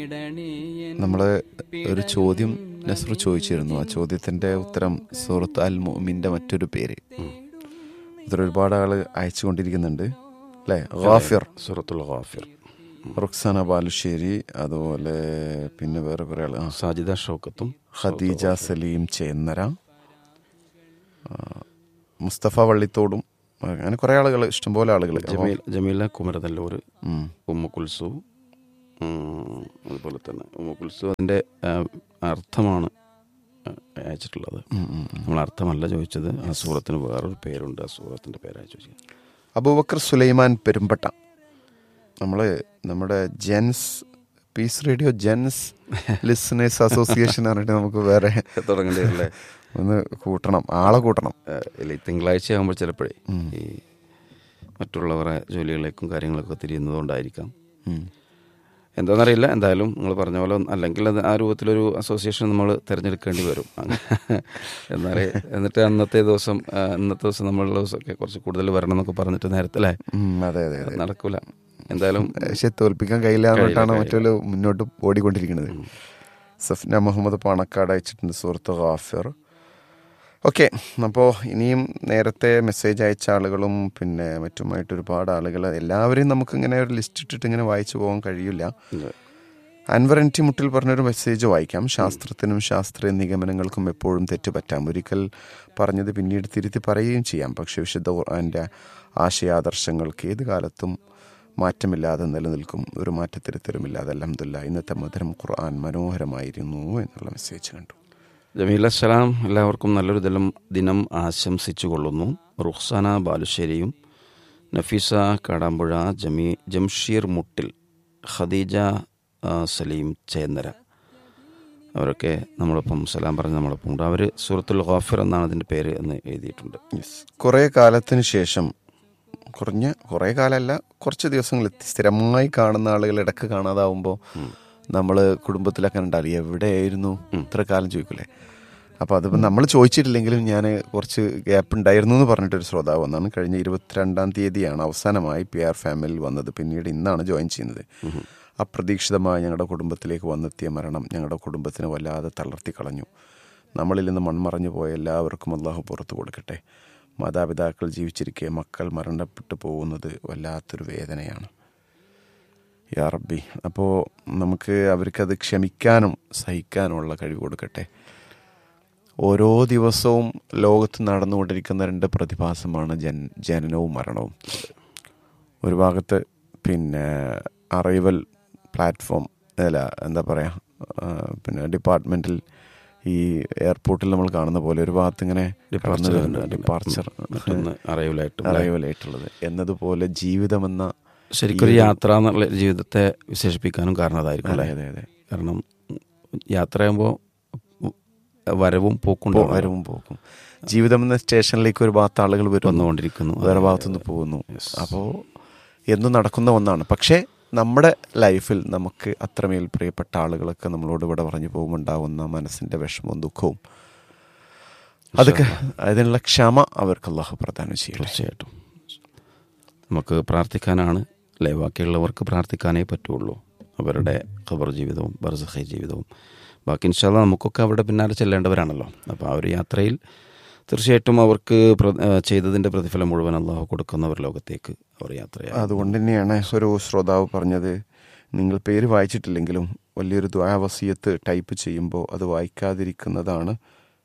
നമ്മൾ ഒരു ചോദ്യം നസ്രു ചോദിച്ചിരുന്നു ആ ചോദ്യത്തിന്റെ ഉത്തരം സൂറത്ത് അൽ മുഅ്മിന്റെ മറ്റൊരു പേര് ഇതിൽ ഒരുപാട് ആള് അയച്ചുകൊണ്ടിരിക്കുന്നുണ്ട് അല്ലേ ഗാഫിർ സൂറത്തുൽ ഗാഫിർ റുക്സാന ബാലുശ്ശേരി അതുപോലെ പിന്നെ വേറെ കുറെ ആള് ആ, സാജിദ ഷൗക്കത്തും ഖദീജ സലീം ചേന്നര ആ, മുസ്തഫ വള്ളിത്തോടും അങ്ങനെ കുറെ ആളുകൾ ഇഷ്ടംപോലെ ആളുകൾ ജമീൽ ജമീല കുമരനെല്ലൂർ ഉം. ഉമ്മ കുൽസു ഉം, അതുപോലെ തന്നെ ഉമ്മ കുൽസു അതിൻ്റെ ആ, അർത്ഥമാണ് ആ, അയച്ചിട്ടുള്ളത് ഉം, ഉം, ഉം. നമ്മൾ അർത്ഥമല്ല ചോദിച്ചത് ആ സൂറത്തിന് വേറൊരു പേരുണ്ട് ആ സൂറത്തിൻ്റെ പേരാണ് ചോദിച്ചത് അബൂബക്കർ സുലൈമാൻ പെരുമ്പട്ട നമ്മൾ നമ്മുടെ gents Peace Radio gents listeners association പറഞ്ഞിട്ട് നമുക്ക് വേറെ തുടങ്ങേണ്ടതല്ലേ ഒന്ന് കൂട്ടണം ആളെ കൂട്ടണം ഇല്ല ഈ തിങ്കളാഴ്ച ആകുമ്പോൾ ചിലപ്പോഴേ ഉം. ഈ മറ്റുള്ളവരെ ജോലികളിലേക്കും കാര്യങ്ങളൊക്കെ തിരിയുന്നതുകൊണ്ടായിരിക്കാം ഉം. എന്താണെന്നറിയില്ല എന്തായാലും നിങ്ങൾ പറഞ്ഞ പോലെ ഒന്ന് അല്ലെങ്കിൽ അത് ആ രൂപത്തിലൊരു അസോസിയേഷൻ നമ്മൾ തിരഞ്ഞെടുക്കേണ്ടി വരും എന്നാലേ എന്നിട്ട് അന്നത്തെ ദിവസം ആ, ഇന്നത്തെ ദിവസം നമ്മളുള്ള ദിവസമൊക്കെ കുറച്ച് കൂടുതൽ വരണം എന്നൊക്കെ പറഞ്ഞിട്ട് നേരത്തെ അല്ലേ ഉം, അതെ അതെ അതെ നടക്കൂല എന്തായാലും പക്ഷെ തോൽപ്പിക്കാൻ കഴിയില്ല എന്നിട്ടാണ് കഴിയില്ല. മറ്റൊരു മുന്നോട്ട് ഓടിക്കൊണ്ടിരിക്കുന്നത് സഫ്ന മുഹമ്മദ് പാണക്കാട് അയച്ചിട്ടുണ്ട് സുഹൃത്ത് ഗാഫിർ ഓക്കെ അപ്പോൾ ഇനിയും നേരത്തെ മെസ്സേജ് അയച്ച ആളുകളും പിന്നെ മറ്റുമായിട്ട് ഒരുപാട് ആളുകൾ എല്ലാവരെയും നമുക്ക് ഇങ്ങനെ ഒരു ലിസ്റ്റ് ഇട്ടിട്ട് ഇങ്ങനെ വായിച്ചു പോകാൻ കഴിയില്ല അൻവർ എൻ ടി മുട്ടിൽ പറഞ്ഞൊരു മെസ്സേജ് വായിക്കാം ശാസ്ത്രത്തിനും ശാസ്ത്രീയ നിഗമനങ്ങൾക്കും എപ്പോഴും തെറ്റുപറ്റാം ഒരിക്കൽ പറഞ്ഞത് പിന്നീട് തിരുത്തി പറയുകയും ചെയ്യാം പക്ഷെ വിശുദ്ധ ഖുർആന്റെ ആശയാദർശങ്ങൾക്ക് ഏത് കാലത്തും മാറ്റമില്ലാതെ നിലനിൽക്കും ഒരു മാറ്റത്തിരുത്തലുമില്ലാതെ അലഹമില്ല ഇന്നത്തെ മധുരം ഖുർആൻ മനോഹരമായിരുന്നു എന്നുള്ള മെസ്സേജ് കണ്ടു ജമീൽ അസ്സലാം എല്ലാവർക്കും നല്ലൊരു ദിനം ദിനം ആശംസിച്ചു കൊള്ളുന്നു റുഖ്സാന ബാലുശ്ശേരിയും നഫീസ കാടാമ്പുഴ ജമീ ജംഷീർ മുട്ടിൽ ഖദീജ ആ, സലീം ചേന്നര അവരൊക്കെ നമ്മളൊപ്പം സലാം പറഞ്ഞ് നമ്മളൊപ്പം ഉണ്ട് അവർ സൂറത്തുൽ ഗാഫിർ എന്നാണ് അതിൻ്റെ പേര് എന്ന് എഴുതിയിട്ടുണ്ട് കുറേ കാലത്തിന് ശേഷം കുറഞ്ഞ കുറേ കാലമല്ല കുറച്ച് ദിവസങ്ങൾ സ്ഥിരമായി കാണുന്ന ആളുകൾ ഇടക്ക് കാണാതാവുമ്പോൾ നമ്മൾ കുടുംബത്തിലൊക്കെ ഉണ്ടാവില്ല എവിടെയായിരുന്നു ഇത്ര കാലം ചോദിക്കൂലേ അപ്പോൾ അതിപ്പോൾ നമ്മൾ ചോദിച്ചിട്ടില്ലെങ്കിലും ഞാൻ കുറച്ച് ഗ്യാപ്പ് ഉണ്ടായിരുന്നു എന്ന് പറഞ്ഞിട്ടൊരു ശ്രോതാവ് വന്നാണ് കഴിഞ്ഞ ഇരുപത്തിരണ്ടാം തീയതിയാണ് അവസാനമായി പി ആർ ഫാമിലിയിൽ വന്നത് പിന്നീട് ഇന്നാണ് ജോയിൻ ചെയ്യുന്നത് അപ്രതീക്ഷിതമായി ഞങ്ങളുടെ കുടുംബത്തിലേക്ക് വന്നെത്തിയ മരണം ഞങ്ങളുടെ കുടുംബത്തിനെ വല്ലാതെ തളർത്തി കളഞ്ഞു നമ്മളിൽ നിന്ന് മൺമറഞ്ഞു പോയ എല്ലാവർക്കും അള്ളാഹു പുറത്തു കൊടുക്കട്ടെ മാതാപിതാക്കൾ ജീവിച്ചിരിക്കെ മക്കൾ മരണപ്പെട്ടു പോകുന്നത് വല്ലാത്തൊരു വേദനയാണ് യാ റബ്ബി അപ്പോൾ നമുക്ക് അവർക്കത് ക്ഷമിക്കാനും സഹിക്കാനുമുള്ള കഴിവ് കൊടുക്കട്ടെ ഓരോ ദിവസവും ലോകത്ത് നടന്നുകൊണ്ടിരിക്കുന്ന രണ്ട് പ്രതിഭാസമാണ് ജൻ ജനനവും മരണവും ഒരു ഭാഗത്ത് പിന്നെ അറൈവൽ പ്ലാറ്റ്ഫോം അല്ല എന്താ പറയുക പിന്നെ ഡിപ്പാർട്ട്മെൻറ്റിൽ ഈ എയർപോർട്ടിൽ നമ്മൾ കാണുന്ന പോലെ ഒരു ഭാഗത്ത് ഇങ്ങനെ ഡിപ്പാർച്ചർ മറ്റൊന്ന് അറിയില്ലായിട്ടും അറൈവലായിട്ടുള്ളത് എന്നതുപോലെ ജീവിതമെന്ന ശരിക്കും ഒരു യാത്ര എന്നുള്ള ജീവിതത്തെ വിശേഷിപ്പിക്കാനും കാരണം അതായിരിക്കും അതെ അല്ലേ അതെ അതെ കാരണം യാത്രയാകുമ്പോൾ വരവും പോക്കും പോ- വരവും പോകും ജീവിതം എന്ന സ്റ്റേഷനിലേക്ക് ഒരു ഭാഗത്ത് ആളുകൾ വരുന്നു വന്നുകൊണ്ടിരിക്കുന്നു വേറെ ഭാഗത്തുനിന്ന് പോകുന്നു അപ്പോൾ എന്നും നടക്കുന്ന ഒന്നാണ് പക്ഷേ നമ്മുടെ ലൈഫിൽ നമുക്ക് അത്രമേൽ പ്രിയപ്പെട്ട ആളുകളൊക്കെ നമ്മളോട് ഇവിടെ പറഞ്ഞു പോകുമുണ്ടാവുന്ന മനസ്സിന്റെ വിഷമവും ദുഃഖവും അതൊക്കെ അതിനുള്ള ക്ഷമ അവർക്ക് അള്ളാഹു പ്രദാനം ചെയ്യട്ടെ തീർച്ചയായിട്ടും നമുക്ക് പ്രാർത്ഥിക്കാനാണ് അല്ലേ ബാക്കിയുള്ളവർക്ക് പ്രാർത്ഥിക്കാനേ പറ്റുള്ളൂ അവരുടെ ഖബർ ജീവിതവും ബർസഖി ജീവിതവും ബാക്കി ഇൻഷാല്ല നമുക്കൊക്കെ അവിടെ പിന്നാലെ ചെല്ലേണ്ടവരാണല്ലോ അപ്പോൾ ആ ഒരു യാത്രയിൽ തീർച്ചയായിട്ടും അവർക്ക് പ്ര- ആ, ചെയ്തതിൻ്റെ പ്രതിഫലം മുഴുവൻ അള്ളാഹു കൊടുക്കുന്നവർ ലോകത്തേക്ക് അവർ യാത്രയാണ് അതുകൊണ്ട് തന്നെയാണ് ഒരു ശ്രോതാവ് പറഞ്ഞത് നിങ്ങൾ പേര് വായിച്ചിട്ടില്ലെങ്കിലും വലിയൊരു ദ്വാവസീയത്ത് ടൈപ്പ് ചെയ്യുമ്പോൾ അത് വായിക്കാതിരിക്കുന്നതാണ്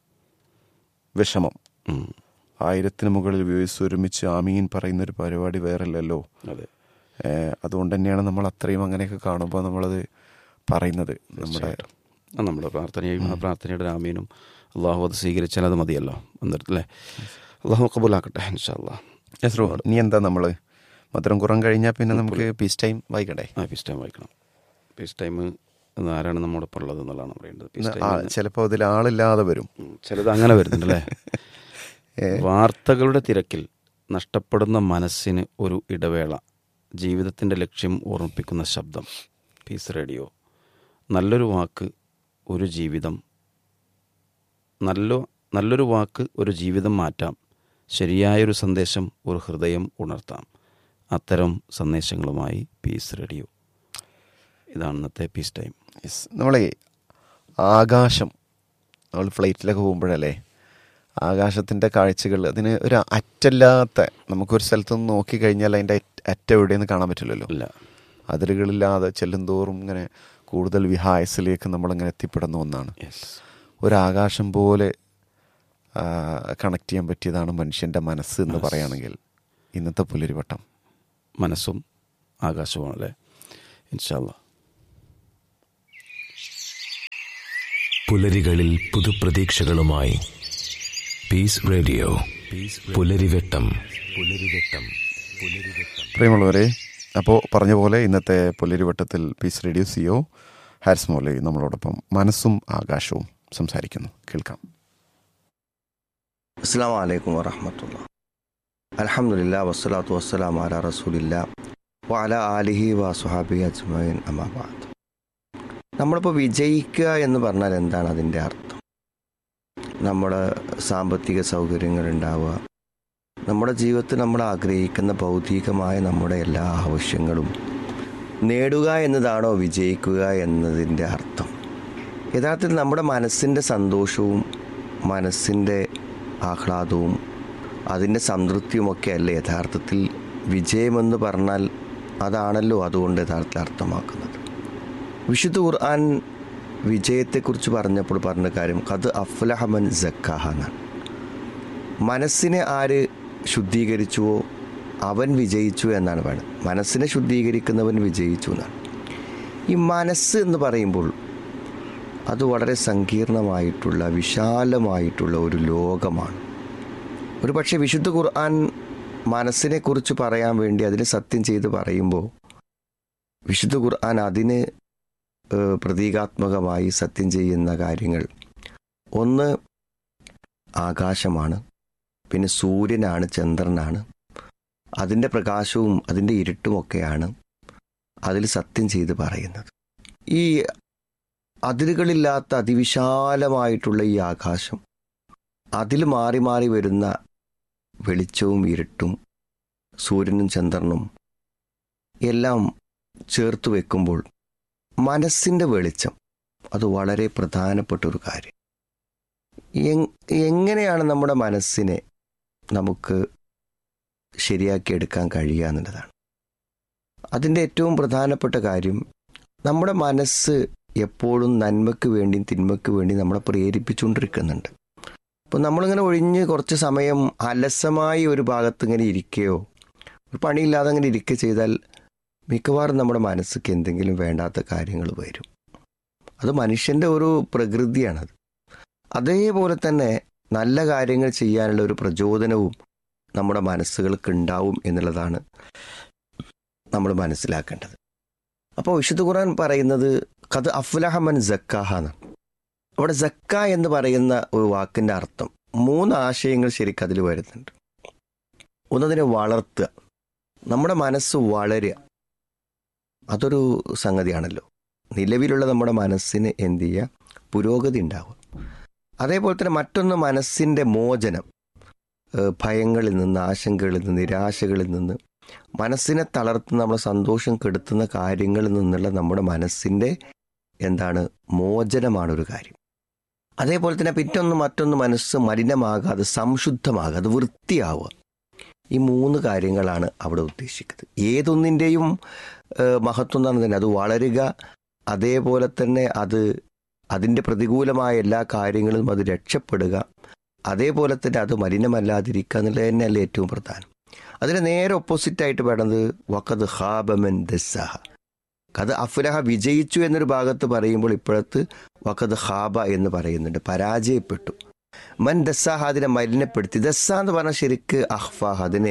വിഷമം ആയിരത്തിന് മുകളിൽ വ്യൂസ് ഒരുമിച്ച് ആമീൻ പറയുന്ന ഒരു പരിപാടി വേറല്ലല്ലോ അതെ ഏഹ് അതുകൊണ്ട് തന്നെയാണ് നമ്മൾ അത്രയും അങ്ങനെയൊക്കെ കാണുമ്പോൾ നമ്മളത് പറയുന്നത് നമ്മുടെ ആ നമ്മുടെ പ്രാർത്ഥനയും ആ പ്രാർത്ഥനയുടെ രാമീനും അള്ളാഹു അത് സ്വീകരിച്ചാൽ അത് മതിയല്ലോ എന്നിട്ട് അല്ലേ അള്ളാഹു കബൂലാക്കട്ടെ ഇൻഷാല്ലാ യെസ് റോ ഇനി എന്താ നമ്മൾ മധുരം കുറം കഴിഞ്ഞാൽ പിന്നെ നമുക്ക് പീസ് ടൈം വായിക്കണ്ടേ ആ പീസ് ടൈം വായിക്കണം പീസ് ടൈം എന്ന് ആരാണ് നമ്മോടൊപ്പം ഉള്ളത് എന്നുള്ളതാണ് പറയേണ്ടത് പീസ് ടൈം എന്ന് ചിലപ്പോൾ അതിൽ ആളില്ലാതെ വരും ഉം, ചിലത് അങ്ങനെ വരുന്നുണ്ട് അല്ലേ വാർത്തകളുടെ തിരക്കിൽ നഷ്ടപ്പെടുന്ന മനസ്സിന് ഒരു ഇടവേള ജീവിതത്തിൻ്റെ ലക്ഷ്യം ഓർമ്മിപ്പിക്കുന്ന ശബ്ദം പീസ് റേഡിയോ നല്ലൊരു വാക്ക് ഒരു ജീവിതം നല്ല നല്ലൊരു വാക്ക് ഒരു ജീവിതം മാറ്റാം ശരിയായൊരു സന്ദേശം ഒരു ഹൃദയം ഉണർത്താം അത്തരം സന്ദേശങ്ങളുമായി പീസ് റേഡിയോ ഇതാണ് ഇന്നത്തെ പീസ് ടൈം യെസ് നമ്മളെ ആകാശം നമ്മൾ ഫ്ലൈറ്റിലൊക്കെ പോകുമ്പോഴല്ലേ ആകാശത്തിൻ്റെ കാഴ്ചകൾ അതിന് ഒരു അറ്റല്ലാത്ത നമുക്കൊരു സ്ഥലത്ത് നിന്ന് നോക്കിക്കഴിഞ്ഞാൽ അതിൻ്റെ അറ്റ- അറ്റം എവിടെയെന്ന് കാണാൻ പറ്റില്ലല്ലോ അല്ല അതിരുകളില്ലാതെ ചെല്ലുന്തോറും ഇങ്ങനെ കൂടുതൽ വിഹായസിലേക്ക് നമ്മളിങ്ങനെ എത്തിപ്പെടുന്ന ഒന്നാണ് യെസ് ഒരാകാശം പോലെ കണക്ട് ചെയ്യാൻ പറ്റിയതാണ് മനുഷ്യൻ്റെ മനസ്സ് എന്ന് പറയുകയാണെങ്കിൽ ഇന്നത്തെ പുലരിവട്ടം മനസ്സും ആകാശവും അല്ലേ ഇൻഷാല്ല പുലരികളിൽ പുതുപ്രതീക്ഷകളുമായി പീസ് റേഡിയോ പുലരിവെട്ടം പുലരിവെട്ടം പുലരിവെട്ടം പ്രിയമുള്ളവരെ അപ്പോൾ പറഞ്ഞ പോലെ ഇന്നത്തെ പുലരിവട്ടത്തിൽ പീസ് റേഡിയോ സിഒ ഹാരിസ് മോലെ നമ്മളോടൊപ്പം മനസ്സും ആകാശവും സംസാരിക്കുന്നു കേൾക്കാം അസ്സാം വലൈക്കും വറഹമത്തുള്ള അലഹമുല്ല വസ്സലാത്തു വസ്സലാം അല റസൂലില്ല വഅല ആലിഹി വ സുഹാബി അജ്മൈൻ അമാബാദ് നമ്മളിപ്പോൾ വിജയിക്കുക എന്ന് പറഞ്ഞാൽ എന്താണ് അതിൻ്റെ അർത്ഥം നമ്മുടെ സാമ്പത്തിക സൗകര്യങ്ങൾ ഉണ്ടാവുക നമ്മുടെ ജീവിതത്തിൽ നമ്മൾ ആഗ്രഹിക്കുന്ന ഭൗതികമായ നമ്മുടെ എല്ലാ ആവശ്യങ്ങളും നേടുക എന്നതാണോ വിജയിക്കുക എന്നതിൻ്റെ അർത്ഥം യഥാർത്ഥത്തിൽ നമ്മുടെ മനസ്സിൻ്റെ സന്തോഷവും മനസ്സിൻ്റെ ആഹ്ലാദവും അതിൻ്റെ സംതൃപ്തിയുമൊക്കെ അല്ലേ യഥാർത്ഥത്തിൽ വിജയമെന്ന് പറഞ്ഞാൽ അതാണല്ലോ അതുകൊണ്ട് യഥാർത്ഥത്തിൽ അർത്ഥമാക്കുന്നത് വിശുദ്ധ ഖുർആൻ വിജയത്തെക്കുറിച്ച് പറഞ്ഞപ്പോൾ പറഞ്ഞ കാര്യം കത് അഫ്ലഹമൻ ജക്കാഹ എന്നാണ് മനസ്സിനെ ആര് ശുദ്ധീകരിച്ചുവോ അവൻ വിജയിച്ചു എന്നാണ് പറയുന്നത് മനസ്സിനെ ശുദ്ധീകരിക്കുന്നവൻ വിജയിച്ചു എന്നാണ് ഈ മനസ്സ് എന്ന് പറയുമ്പോൾ അത് വളരെ സങ്കീർണമായിട്ടുള്ള വിശാലമായിട്ടുള്ള ഒരു ലോകമാണ് ഒരു പക്ഷേ വിശുദ്ധ ഖുർആൻ മനസ്സിനെ കുറിച്ച് പറയാൻ വേണ്ടി അതിന് സത്യം ചെയ്ത് പറയുമ്പോൾ വിശുദ്ധ ഖുർആൻ അതിന് ഏഹ്, പ്രതീകാത്മകമായി സത്യം ചെയ്യുന്ന കാര്യങ്ങൾ ഒന്ന് ആകാശമാണ് പിന്നെ സൂര്യനാണ് ചന്ദ്രനാണ് അതിൻ്റെ പ്രകാശവും അതിൻ്റെ ഇരുട്ടുമൊക്കെയാണ് അതിൽ സത്യം ചെയ്ത് പറയുന്നത് ഈ അതിരുകളില്ലാത്ത അതിവിശാലമായിട്ടുള്ള ഈ ആകാശം അതിൽ മാറി മാറി വരുന്ന വെളിച്ചവും ഇരുട്ടും സൂര്യനും ചന്ദ്രനും എല്ലാം ചേർത്ത് വെക്കുമ്പോൾ മനസ്സിൻ്റെ വെളിച്ചം അത് വളരെ പ്രധാനപ്പെട്ട ഒരു കാര്യം എങ്- എങ്ങനെയാണ് നമ്മുടെ മനസ്സിനെ നമുക്ക് ശരിയാക്കി എടുക്കാൻ കഴിയുക എന്നുള്ളതാണ് അതിൻ്റെ ഏറ്റവും പ്രധാനപ്പെട്ട കാര്യം നമ്മുടെ മനസ്സ് എപ്പോഴും നന്മയ്ക്ക് വേണ്ടിയും തിന്മയ്ക്ക് വേണ്ടി നമ്മളെ പ്രേരിപ്പിച്ചുകൊണ്ടിരിക്കുന്നുണ്ട് അപ്പോൾ നമ്മളിങ്ങനെ ഒഴിഞ്ഞ് കുറച്ച് സമയം അലസമായി ഒരു ഭാഗത്ത് ഇങ്ങനെ ഇരിക്കുകയോ ഒരു പണിയില്ലാതെ അങ്ങനെ ഇരിക്കുക ചെയ്താൽ മിക്കവാറും നമ്മുടെ മനസ്സിക്ക് എന്തെങ്കിലും വേണ്ടാത്ത കാര്യങ്ങൾ വരും അത് മനുഷ്യൻ്റെ ഒരു പ്രകൃതിയാണത് അതേപോലെ തന്നെ നല്ല കാര്യങ്ങൾ ചെയ്യാനുള്ള ഒരു പ്രചോദനവും നമ്മുടെ മനസ്സുകൾക്ക് ഉണ്ടാവും എന്നുള്ളതാണ് നമ്മൾ മനസ്സിലാക്കേണ്ടത് അപ്പോൾ വിശുദ്ധ ഖുർആൻ പറയുന്നത് കത് അഫ്ലഹമൻ ജക്കാഹ എന്നാണ് അവിടെ ജക്ക എന്ന് പറയുന്ന ഒരു വാക്കിൻ്റെ അർത്ഥം മൂന്ന് ആശയങ്ങൾ ശരിക്കും അതിൽ വരുന്നുണ്ട് ഒന്നതിനെ വളർത്തുക നമ്മുടെ മനസ്സ് വളരുക അതൊരു സംഗതിയാണല്ലോ നിലവിലുള്ള നമ്മുടെ മനസ്സിന് എന്ത് ചെയ്യുക പുരോഗതി ഉണ്ടാവുക അതേപോലെ തന്നെ മറ്റൊന്ന് മനസ്സിൻ്റെ മോചനം ഏഹ് ഭയങ്ങളിൽ നിന്ന് ആശങ്കകളിൽ നിന്ന് നിരാശകളിൽ നിന്ന് മനസ്സിനെ തളർത്തുന്ന നമ്മുടെ സന്തോഷം കെടുത്തുന്ന കാര്യങ്ങളിൽ നിന്നുള്ള നമ്മുടെ മനസ്സിൻ്റെ എന്താണ് മോചനമാണ് ഒരു കാര്യം അതേപോലെ തന്നെ പിറ്റൊന്ന് മറ്റൊന്ന് മനസ്സ് മലിനമാകാതെ സംശുദ്ധമാകാതെ അത് വൃത്തിയാവുക ഈ മൂന്ന് കാര്യങ്ങളാണ് അവിടെ ഉദ്ദേശിക്കുന്നത് ഏതൊന്നിൻ്റെയും ഏഹ്, മഹത്വം എന്നാണ് തന്നെ അത് വളരുക അതേപോലെ തന്നെ അത് അതിൻ്റെ പ്രതികൂലമായ എല്ലാ കാര്യങ്ങളും അത് രക്ഷപ്പെടുക അതേപോലെ തന്നെ അത് മലിനമല്ലാതിരിക്കുക എന്നുള്ളത് തന്നെയല്ലേ ഏറ്റവും പ്രധാനം അതിന് നേരെ ഓപ്പോസിറ്റായിട്ട് വേണ്ടത് വക്കത് ഹാബമൻ ദസ്സഹ കത് അഫ്ലഹ വിജയിച്ചു എന്നൊരു ഭാഗത്ത് പറയുമ്പോൾ ഇപ്പോഴത്ത് വക്കത് ഹാബ എന്ന് പറയുന്നുണ്ട് പരാജയപ്പെട്ടു മൻ ദസ്സാഹ അതിനെ മലിനപ്പെടുത്തി ദസ്സ എന്ന് പറഞ്ഞാൽ ശരിക്ക് അഹ്ഫാഹ് അതിനെ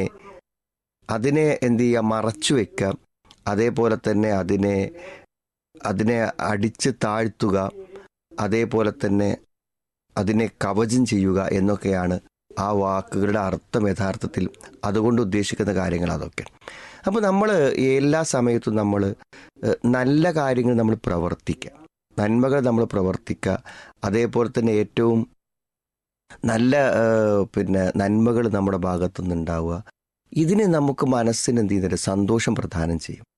അതിനെ എന്ത് ചെയ്യുക മറച്ചു വെക്കാം അതേപോലെ തന്നെ അതിനെ അതിനെ അടിച്ച് താഴ്ത്തുക അതേപോലെ തന്നെ അതിനെ കവചം ചെയ്യുക എന്നൊക്കെയാണ് ആ വാക്കുകളുടെ അർത്ഥം യഥാർത്ഥത്തിൽ അതുകൊണ്ട് ഉദ്ദേശിക്കുന്ന കാര്യങ്ങൾ അതൊക്കെ അപ്പോൾ നമ്മൾ എല്ലാ സമയത്തും നമ്മൾ നല്ല കാര്യങ്ങൾ നമ്മൾ പ്രവർത്തിക്കുക നന്മകൾ നമ്മൾ പ്രവർത്തിക്കുക അതേപോലെ തന്നെ ഏറ്റവും നല്ല ഏഹ്, പിന്നെ നന്മകൾ നമ്മുടെ ഭാഗത്തു നിന്നുണ്ടാവുക ഇതിന് നമുക്ക് മനസ്സിന് എന്ത് ചെയ്യുന്നുണ്ട് സന്തോഷം പ്രദാനം ചെയ്യും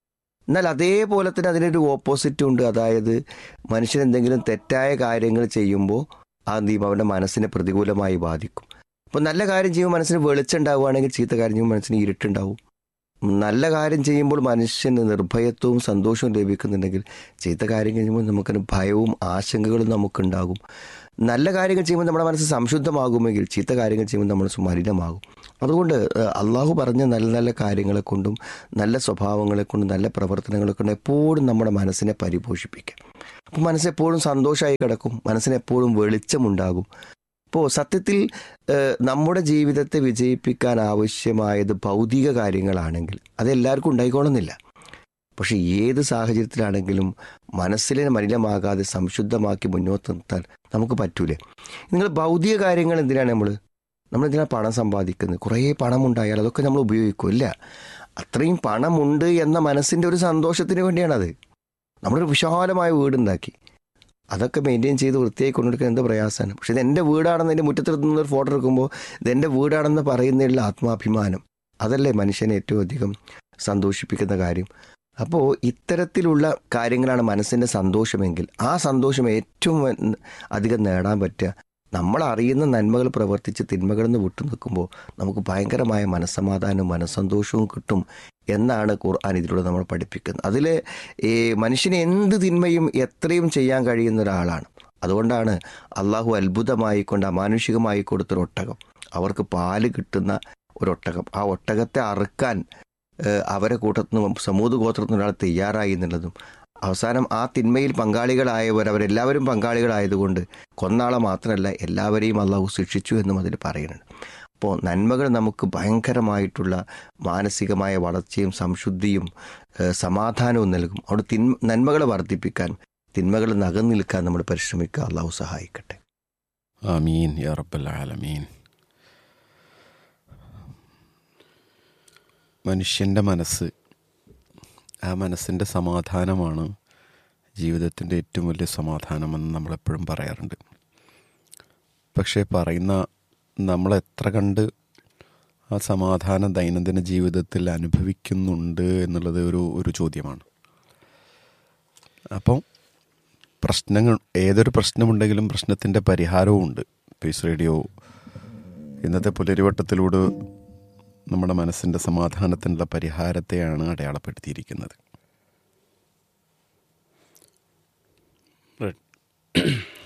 എന്നാൽ അതേപോലെ തന്നെ അതിനൊരു ഓപ്പോസിറ്റും ഉണ്ട് അതായത് മനുഷ്യൻ എന്തെങ്കിലും തെറ്റായ കാര്യങ്ങൾ ചെയ്യുമ്പോൾ ആ ദീപം അവൻ്റെ മനസ്സിനെ പ്രതികൂലമായി ബാധിക്കും അപ്പോൾ നല്ല കാര്യം ചെയ്യുമ്പോൾ മനസ്സിന് വെളിച്ചുണ്ടാവുകയാണെങ്കിൽ ചീത്ത കാര്യം ചെയ്യുമ്പോൾ മനസ്സിന് ഇരുട്ടുണ്ടാവും നല്ല കാര്യം ചെയ്യുമ്പോൾ മനുഷ്യന് നിർഭയത്വവും സന്തോഷവും ലഭിക്കുന്നുണ്ടെങ്കിൽ ചീത്ത കാര്യം ചെയ്യുമ്പോൾ നമുക്കൊരു ഭയവും ആശങ്കകളും നമുക്കുണ്ടാകും നല്ല കാര്യങ്ങൾ ചെയ്യുമ്പോൾ നമ്മുടെ മനസ്സ് സംശുദ്ധമാകുമെങ്കിൽ ചീത്ത കാര്യങ്ങൾ ചെയ്യുമ്പോൾ നമ്മുടെ മനസ്സ് മലിനമാകും അതുകൊണ്ട് ഏഹ്, അള്ളാഹു പറഞ്ഞ നല്ല നല്ല കാര്യങ്ങളെ കൊണ്ടും നല്ല സ്വഭാവങ്ങളെ കൊണ്ടും നല്ല പ്രവർത്തനങ്ങളെ കൊണ്ടും എപ്പോഴും നമ്മുടെ മനസ്സിനെ പരിപോഷിപ്പിക്കാം അപ്പോൾ മനസ്സെപ്പോഴും സന്തോഷമായി കിടക്കും മനസ്സിന് എപ്പോഴും വെളിച്ചമുണ്ടാകും അപ്പോൾ സത്യത്തിൽ ഏഹ്, നമ്മുടെ ജീവിതത്തെ വിജയിപ്പിക്കാൻ ആവശ്യമായത് ഭൗതിക കാര്യങ്ങളാണെങ്കിൽ അതെല്ലാവർക്കും ഉണ്ടായിക്കോളുന്നില്ല പക്ഷെ ഏത് സാഹചര്യത്തിലാണെങ്കിലും മനസ്സിനെ മലിനമാകാതെ സംശുദ്ധമാക്കി മുന്നോട്ട് നിർത്താൻ നമുക്ക് പറ്റൂലേ നിങ്ങൾ ഭൗതിക കാര്യങ്ങൾ എന്തിനാണ് നമ്മൾ നമ്മൾ എന്തിനാണ് പണം സമ്പാദിക്കുന്നത് കുറേ പണം ഉണ്ടായാൽ അതൊക്കെ നമ്മൾ ഉപയോഗിക്കും ഇല്ല അത്രയും പണമുണ്ട് എന്ന മനസ്സിൻ്റെ ഒരു സന്തോഷത്തിന് വേണ്ടിയാണത് നമ്മളൊരു വിശാലമായ വീടുണ്ടാക്കി അതൊക്കെ മെയിൻറ്റെയിൻ ചെയ്ത് വൃത്തിയായി കൊണ്ടെടുക്കാൻ എന്ത് പ്രയാസമാണ് പക്ഷെ ഇത് എൻ്റെ വീടാണെന്ന് എൻ്റെ മുറ്റത്ത് ഒരു ഫോട്ടോ എടുക്കുമ്പോൾ ഇത് എൻ്റെ വീടാണെന്ന് പറയുന്നതിലുള്ള ആത്മാഭിമാനം അതല്ലേ മനുഷ്യനെ ഏറ്റവും അധികം സന്തോഷിപ്പിക്കുന്ന കാര്യം അപ്പോൾ ഇത്തരത്തിലുള്ള കാര്യങ്ങളാണ് മനസ്സിൻ്റെ സന്തോഷമെങ്കിൽ ആ സന്തോഷം ഏറ്റവും വൻ- അധികം നേടാൻ പറ്റുക നമ്മൾ അറിയുന്ന നന്മകൾ പ്രവർത്തിച്ച് തിന്മകളിൽ നിന്ന് വിട്ടു നിൽക്കുമ്പോൾ നമുക്ക് ഭയങ്കരമായ മനസ്സമാധാനവും മനസ്സന്തോഷവും കിട്ടും എന്നാണ് ഖുർആൻ ഇതിലൂടെ നമ്മൾ പഠിപ്പിക്കുന്നത് അതിൽ ഈ മനുഷ്യന് എന്ത് തിന്മയും എത്രയും ചെയ്യാൻ കഴിയുന്ന ഒരാളാണ് അതുകൊണ്ടാണ് അള്ളാഹു അത്ഭുതമായി കൊണ്ട് അമാനുഷികമായി കൊടുത്തൊരു ഒട്ടകം അവർക്ക് പാല് കിട്ടുന്ന ഒരു ഒട്ടകം ആ ഒട്ടകത്തെ അറുക്കാൻ ഏഹ്, അവരെ കൂട്ടത്തിൽ നിന്ന് സമൂത് ഗോത്രത്തിൽ നിന്ന് ഒരാൾ തയ്യാറായി എന്നുള്ളതും അവസാനം ആ തിന്മയിൽ പങ്കാളികളായവർ അവരെല്ലാവരും പങ്കാളികളായതുകൊണ്ട് കൊന്നാളെ മാത്രമല്ല എല്ലാവരെയും അള്ളാഹു ശിക്ഷിച്ചു എന്നും അതിൽ പറയുന്നുണ്ട് അപ്പോൾ നന്മകൾ നമുക്ക് ഭയങ്കരമായിട്ടുള്ള മാനസികമായ വളർച്ചയും സംശുദ്ധിയും ഏഹ്, സമാധാനവും നൽകും അവിടെ തിന്മ നന്മകളെ വർദ്ധിപ്പിക്കാൻ തിന്മകൾ നകന്നു നിൽക്കാൻ നമ്മൾ പരിശ്രമിക്കുക അള്ളാഹു സഹായിക്കട്ടെ ആമീൻ യാ റബ്ബൽ ആലമീൻ മനുഷ്യൻ്റെ മനസ്സ് ആ മനസ്സിൻ്റെ സമാധാനമാണ് ജീവിതത്തിൻ്റെ ഏറ്റവും വലിയ സമാധാനമെന്ന് നമ്മളെപ്പോഴും പറയാറുണ്ട് പക്ഷേ പറയുന്ന നമ്മൾ എത്ര കണ്ട് ആ സമാധാനം ദൈനംദിന ജീവിതത്തിൽ അനുഭവിക്കുന്നുണ്ട് എന്നുള്ളത് ഒരു ഒരു ചോദ്യമാണ് അപ്പം പ്രശ്നങ്ങൾ ഏതൊരു പ്രശ്നമുണ്ടെങ്കിലും പ്രശ്നത്തിൻ്റെ പരിഹാരവും ഉണ്ട് പീസ് റേഡിയോ ഇന്നത്തെ പുലരിവട്ടത്തിലൂടെ നമ്മുടെ മനസ്സിൻ്റെ സമാധാനത്തിനുള്ള പരിഹാരത്തെയാണ് അടയാളപ്പെടുത്തിയിരിക്കുന്നത് Right.